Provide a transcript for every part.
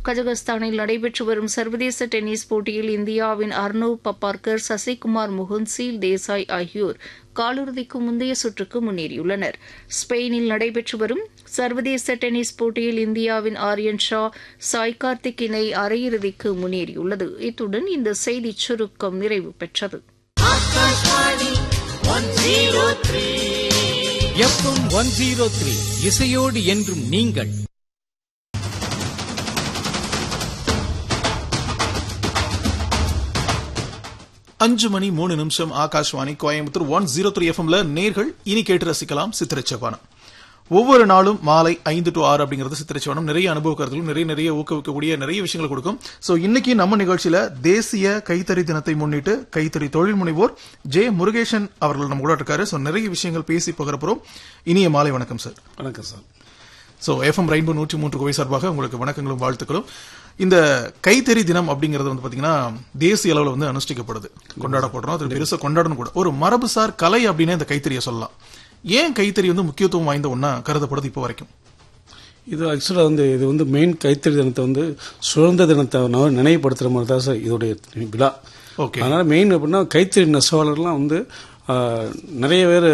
கஜகஸ்தானில் நடைபெற்று வரும் சர்வதேச டென்னிஸ் போட்டியில் இந்தியாவின் அர்னவ் பப்பார்கர் சசிகுமார் முகுந்த் சீல் தேசாய் ஆகியோர் காலிறுதிக்கு முந்தைய சுற்றுக்கு முன்னேறியுள்ளனர் ஸ்பெயினில் நடைபெற்று வரும் சர்வதேச டென்னிஸ் போட்டியில் இந்தியாவின் ஆரியன் ஷா சாய் கார்த்திக் இணை அரையிறுதிக்கு முன்னேறியுள்ளது இத்துடன் இந்த செய்திச் சுருக்கம் நிறைவு பெற்றது எஃப்எம் ஒன் ஜீரோ த்ரீ இசையோடு என்றும் நீங்கள் அஞ்சு மணி மூணு நிமிஷம் Akashvani Coimbatore one zero three எஃப்எம்ல நேர்கள் இனி கேட்டு ரசிக்கலாம் சித்திரச்சவானம் ஒவ்வொரு நாளும் மாலை ஐந்து டு ஆறு அப்படிங்கிறது சித்திரச்சவானம் நிறைய அனுபவ கருத்துகளும் நிறைய நிறைய ஊக்குவிக்கக்கூடிய நிறைய விஷயங்களை கொடுக்கும் சோ இன்னைக்கு நம்ம நிகழ்ச்சியில தேசிய கைத்தறி தினத்தை முன்னிட்டு கைத்தறி தொழில் முனைவோர் ஜே முருகேசன் அவர்கள் நம்ம கூட இருக்காரு சோ நிறைய விஷயங்கள் பேசி போகிறப்போம் இனிய மாலை வணக்கம் சார் வணக்கம் சார் ஸோ எஃப்எம் ரெயின்போ நூற்றி மூன்று கோவை சார்பாக உங்களுக்கு வணக்கங்களும் வாழ்த்துக்களும் இந்த கைத்தறி தினம் அப்படிங்கிறது வந்து பாத்தீங்கன்னா தேசிய அளவில் வந்து அனுஷ்டிக்கப்படுது கொண்டாடப்படுறோம் அது பெருசா கொண்டாடணும் கூட ஒரு மரபுசார் கலை அப்படின்னு இந்த கைத்தறியை சொல்லலாம் ஏன் கைத்தறி வந்து முக்கியத்துவம் வாய்ந்த ஒன்னா கருதப்படுது இப்போ வரைக்கும் இது ஆக்சுவலாக வந்து இது வந்து மெயின் கைத்தறி தினத்தை வந்து சுதந்திர தினத்தை ந- நினைவுபடுத்துற மாதிரி தான் சார் இதோடைய விழா ஓகே அதனால மெயின் அப்படின்னா கைத்தறி நெசவாளர்லாம் வந்து ஆஹ், நிறைய பேர்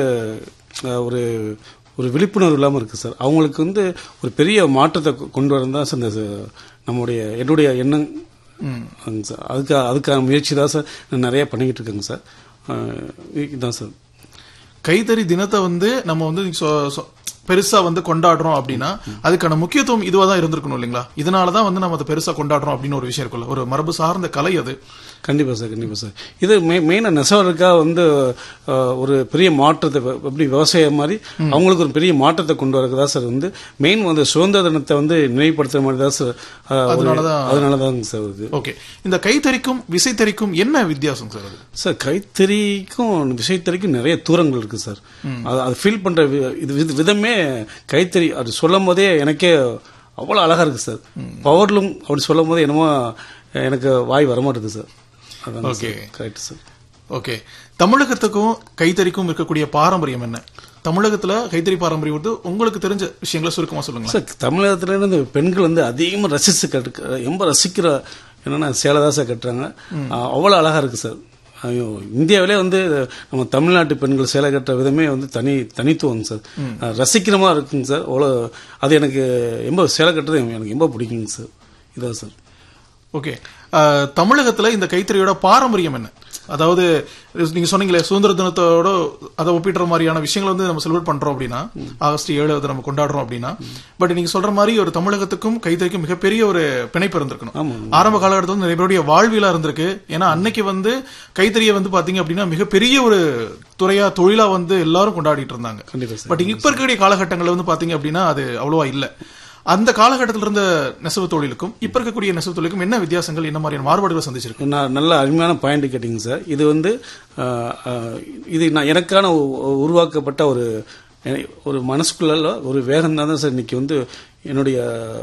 ஒரு ஒரு விழிப்புணர்வு இல்லாமல் இருக்கு சார் அவங்களுக்கு வந்து ஒரு பெரிய மாற்றத்தை கொ- கொண்டு வரதான் தான் சார் இந்த ச- நம்முடைய என்னுடைய எண்ணம் ஆங்க சார் அதுக்கு அதுக்கான முயற்சி தான் சார் நான் நிறைய பண்ணிக்கிட்டு இருக்கேங்க சார் ஆஹ், இதுதான் சார் கைத்தறி தினத்தை வந்து நம்ம வந்து சொ- சொ- பெருசா வந்து கொண்டாடுறோம் அப்படின்னா அதுக்கான முக்கியத்துவம் இதுவா தான் இருந்திருக்கணும் இல்லைங்களா இதனாலதான் வந்து நம்ம அதை பெருசா கொண்டாடுறோம் அப்படின்னு ஒரு விஷயம் இருக்குல்ல ஒரு மரபு சார்ந்த கலை அது கண்டிப்பா சார் கண்டிப்பா சார் இது மெயினா நெசவாளருக்காக வந்து அஹ், ஒரு பெரிய மாற்றத்தை வ- எப்படி விவசாயம் மாதிரி அவங்களுக்கு ஒரு பெரிய மாற்றத்தை கொண்டு வரதா சார் வந்து மெயின் வந்து சுதந்திர தினத்தை வந்து நினைவுபடுத்துற மாதிரி தான் சார் அஹ், ஒரு- அதனாலதான் அதனாலதாங்க சார் இது ஓகே இந்த கைத்தறிக்கும் விசைத்தறிக்கும் என்ன வித்தியாசம் சார் அது சார் கைத்தறிக்கும் விசைத்தறிக்கும் நிறைய தூரங்கள் இருக்கு சார் அது அது ஃபீல் பண்ற வி- இது வித- விதமே கைத்தறி அது சொல்லும் போதே எனக்கே அவ்வளவு அழகா இருக்கு சார் பவர்லும் அப்படி சொல்லும் போதே என்னமோ எனக்கு வாய் வரமாட்டேது சார் அதான் Okay. கரெக்ட் சார் ஓகே தமிழகத்துக்கும் கைத்தறிக்கும் இருக்கக்கூடிய பாரம்பரியம் என்ன தமிழகத்துல கைத்தறி பாரம்பரியம் வந்து உங்களுக்கு தெரிஞ்ச விஷயங்களை சுருக்கமா சொல்லுங்களேன் சார் தமிழகத்துல இருந்து பெண்கள் வந்து அதிகமா ரசிச்சு கட்டு ரொம்ப ரசிக்கிற என்னன்னா சேலை தான் சார் கட்டுறாங்க ஆஹ் அவ்வளவு அழகா இருக்கு சார் ஐயோ இந்தியாவிலே வந்து நம்ம தமிழ்நாட்டு பெண்கள் சேலை கட்டுற விதமே வந்து தனி தனித்துவம் சார் ஆஹ் ரசிக்கிற மாதிரி இருக்குங்க சார் அவ்வளோ அது எனக்கு ரொம்ப சேலை கட்டுறது எனக்கு ரொம்ப பிடிக்குங்க சார் இதான் சார் ஓகே அஹ், தமிழகத்துல இந்த கைத்தறியோட பாரம்பரியம் என்ன அதாவது நீங்க சொன்னீங்களே சுதந்திர தினத்தோட அதை ஒப்பிடுற மாதிரியான விஷயங்களை வந்து நம்ம செலிப்ரேட் பண்றோம் அப்படின்னா ஆகஸ்ட் ஏழு அதை நம்ம கொண்டாடுறோம் அப்படின்னா பட் நீங்க சொல்ற மாதிரி ஒரு தமிழகத்துக்கும் கைத்தறிக்கும் மிகப்பெரிய ஒரு பிணைப்பு இருந்திருக்கணும் ஆமாம். ஆரம்ப காலகட்டத்தில் வந்து நிறைய பேருடைய வாழ்வியலா இருந்திருக்கு ஏன்னா அன்னைக்கு வந்து கைத்தறியை வந்து பாத்தீங்க அப்படின்னா மிகப்பெரிய ஒரு துறையா தொழிலா வந்து எல்லாரும் கொண்டாடிட்டு இருந்தாங்க கண்டிப்பா சார் பட் இப்ப இருக்கக்கூடிய காலகட்டங்கள்ல வந்து பாத்தீங்க அப்படின்னா அது அவ்வளவா இல்ல அந்த காலகட்டத்தில் இருந்த நெசவு தொழிலுக்கும் இப்ப இருக்கக்கூடிய நெசவு தொழிலுக்கும் என்ன வித்தியாசங்கள் என்ன மாதிரியான மாறுபாடுகளை சந்திச்சிருக்கு நான் நல்ல அருமையான பாயிண்ட் கேட்டீங்க சார் இது வந்து ஆஹ், ஆஹ், இது நான் எனக்கான உ- உருவாக்கப்பட்ட ஒரு எ- ஒரு மனசுக்குள்ள ஒரு வேகம் தான் சார் இன்னைக்கு வந்து என்னுடைய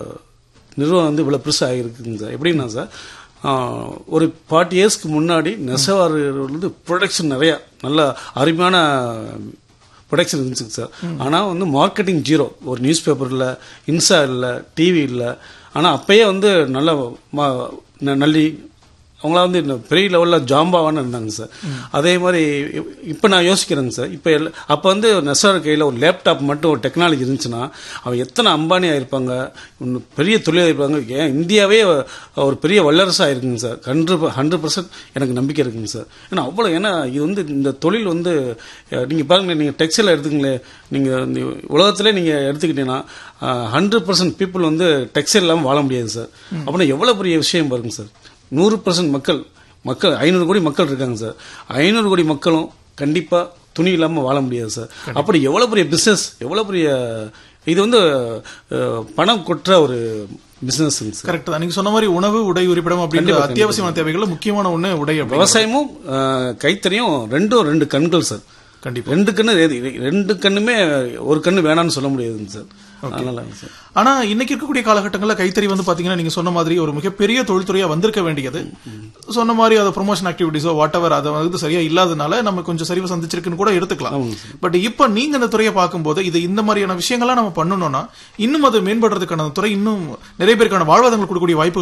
நிறுவனம் வந்து இவ்வளவு பெருசாக ஆகிருக்குங்க சார் எப்படின்னா சார் ஆஹ், ஒரு ஃபார்ட்டி இயர்ஸ்க்கு முன்னாடி நெசவாளர்கள் வந்து ப்ரொடக்ஷன் நிறைய நல்ல அருமையான ப்ரொடக்ஷன் இருந்துச்சுங்க சார் ஆனால் வந்து மார்க்கெட்டிங் ஜீரோ ஒரு நியூஸ் பேப்பர் இல்லை இன்ஸ்டா இல்லை டிவி இல்லை ஆனால் அப்பயே வந்து நல்ல ம- ந- நல்லி அவங்களாம் வந்து இந்த பெரிய லெவலில் ஜாம்பாவான இருந்தாங்க சார் அதே மாதிரி இப்போ நான் யோசிக்கிறேங்க சார் இப்போ எல்லா அப்போ வந்து நெசவார் கையில் ஒரு லேப்டாப் மட்டும் ஒரு டெக்னாலஜி இருந்துச்சுன்னா அவன் எத்தனை அம்பானி ஆயிருப்பாங்க இன்னும் பெரிய தொழில் இருப்பாங்க ஏன் இந்தியாவே ஒரு பெரிய வல்லரசு ஆயிருக்குங்க சார் ஹண்ட்ரட் ஹண்ட்ரட் பர்சன்ட் எனக்கு நம்பிக்கை இருக்குங்க சார் ஏன்னா அவ்வளோ ஏன்னா இது வந்து இந்த தொழில் வந்து நீங்கள் பாருங்க நீங்கள் டெக்ஸ்டைல் எடுத்துங்களேன் நீங்கள் இந்த உலகத்திலே நீங்கள் எடுத்துக்கிட்டீங்கன்னா ஹண்ட்ரட் பர்சன்ட் பீப்புள் வந்து டெக்ஸ்டைல் இல்லாமல் வாழ முடியாது சார் அப்படின்னா எவ்வளோ பெரிய விஷயம் பாருங்க சார் நூறு பர்சன்ட் மக்கள் மக்கள் ஐநூறு கோடி மக்கள் இருக்காங்க சார் ஐநூறு கோடி மக்களும் கண்டிப்பா துணி இல்லாம வாழ முடியாது சார் அப்படி எவ்வளவு பெரிய பிசினஸ் எவ்வளவு பெரிய இது வந்து அஹ், பணம் கொட்டுற ஒரு பிசினஸ் சார் கரெக்ட் தான் நீங்க சொன்ன மாதிரி உணவு உடை உரிப்பிடம் அப்படின்ற அத்தியாவசியமான தேவைகள்ல முக்கியமான ஒண்ணு உடை அப்படி விவசாயமும் அஹ், கைத்தறியும் ரெண்டும் ரெண்டு கண்கள் சார் கண்டிப்பா ரெண்டு கண்ணு ரெ- ரெண்டு கண்ணுமே ஒரு கண்ணு வேணாம்னு சொல்ல முடியாதுங்க சார் அதனால சார் ஆனா இன்னைக்கு இருக்கக்கூடிய காலகட்டங்களில் கைத்தறி வந்து பாத்தீங்கன்னா நீங்க சொன்ன மாதிரி ஒரு மிகப்பெரிய தொழில்துறையா வந்திருக்க வேண்டியது சொன்ன மாதிரி அது ப்ரொமோஷன் ஆக்டிவிட்டிஸோ வாட் எவர் அதை வந்து சரியா இல்லாதனால நம்ம கொஞ்சம் சரிவு சந்திச்சிருக்குன்னு கூட எடுத்துக்கலாம் பட் இப்ப நீங்க இந்த துறையை பார்க்கும்போது இது இந்த மாதிரியான விஷயங்கள்லாம் நம்ம பண்ணணும்னா இன்னும் அது மேம்படுறதுக்கான அந்த துறை இன்னும் நிறைய பேருக்கான வாழ்வாதாரங்கள் கொடுக்கக்கூடிய வாய்ப்பு